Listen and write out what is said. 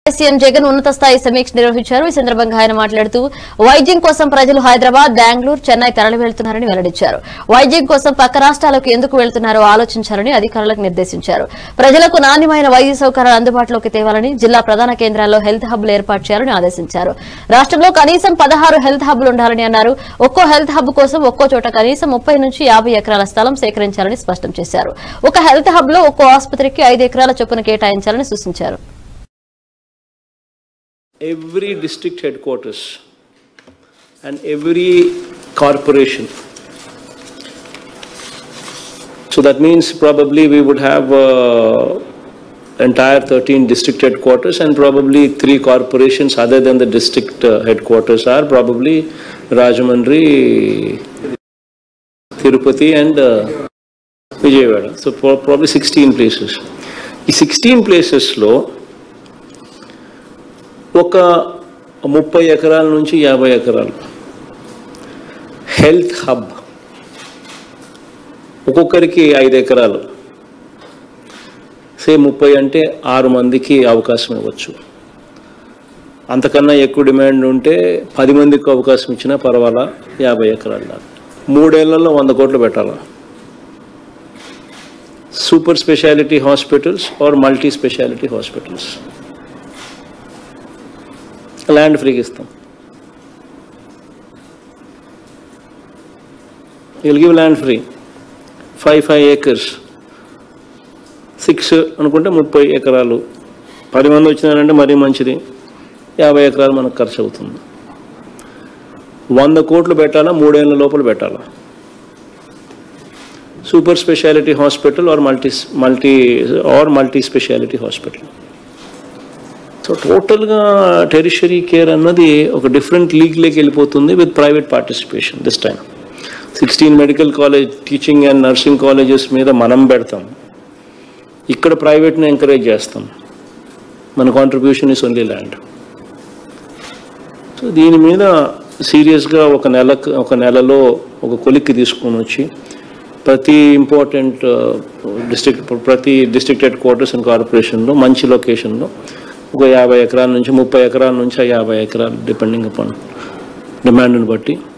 CM Jagan ఉన్నత స్థాయి సమీక్ష నిర్వహించారు ఈ సందర్భంగా ఆయన మాట్లాడుతూ వైద్యం కోసం ప్రజలు హైదరాబాద్ బెంగళూరు చెన్నై తరలి వెళ్తున్నారని వెల్లడించారు వైద్యం కోసం పక్క రాష్ట్రాలకు ఎందుకు వెళ్తున్నారో ఆలోచించాలని అధికారులకు నిర్దేశించారు ప్రజలకు నాణ్యమైన వైద్య సౌకర్యాలు అందుబాటులోకి తేవాలని జిల్లా ప్రధాన కేంద్రాల్లో హెల్త్ హబ్లు ఏర్పాటు చేయాలని ఆదేశించారు రాష్ట్రంలో కనీసం పదహారు హెల్త్ హబ్లు ఉండాలని అన్నారు ఒక్కో హెల్త్ హబ్ కోసం ఒక్కో చోట కనీసం ముప్పై నుంచి యాభై ఎకరాల స్థలం సేకరించాలని స్పష్టం చేశారు ఒక హెల్త్ హబ్ లో ఒక్కో ఆసుపత్రికి ఐదు ఎకరాల చొప్పున కేటాయించాలని సూచించారు every district headquarters and every corporation. So that means probably we would have uh, entire 13 district headquarters and probably three corporations other than the district uh, headquarters are probably Rajamandri, Tirupati and uh, Vijayawada. So pro- probably 16 places. ఈ sixteen ప్లేసెస్లో ఒక ముప్పై ఎకరాల నుంచి యాభై ఎకరాలు health hub ఒక్కొక్కరికి ఐదు ఎకరాలు సే ముప్పై అంటే ఆరు మందికి అవకాశం ఇవ్వచ్చు అంతకన్నా ఎక్కువ డిమాండ్ ఉంటే పది మందికి అవకాశం ఇచ్చినా పర్వాలా యాభై ఎకరాలు దాకా మూడేళ్లలో వంద కోట్లు పెట్టాలా super speciality hospitals or multi speciality hospitals land ఫ్రీకి ఇస్తాం will give land free five five acres six అనుకుంటే ముప్పై ఎకరాలు పది మంది వచ్చినారంటే మరీ మంచిది యాభై ఎకరాలు మనకు ఖర్చు అవుతుంది వంద కోట్లు పెట్టాలా మూడేళ్ల లోపల పెట్టాలా super speciality hospital or multi multi or multi speciality hospital so టోటల్గా టెరిషరీ కేర్ అన్నది ఒక డిఫరెంట్ లీగ్లోకి వెళ్ళిపోతుంది with private participation this time sixteen medical college teaching and nursing colleges మీద మనం పెడతాం ఇక్కడ ప్రైవేట్ని ఎంకరేజ్ చేస్తాం మన contribution is only land so దీని మీద సీరియస్గా ఒక నెలకు ఒక నెలలో ఒక కొలిక్కి తీసుకొని వచ్చి ప్రతి ఇంపార్టెంట్ డిస్ట్రిక్ట్ ప్రతి డిస్ట్రిక్ట్ హెడ్ క్వార్టర్స్ అండ్ కార్పొరేషన్లో మంచి లొకేషన్లో ఒక యాభై ఎకరాల నుంచి ముప్పై ఎకరాల నుంచి ఆ యాభై ఎకరాలు డిపెండింగ్ అపాన్ డిమాండ్ని బట్టి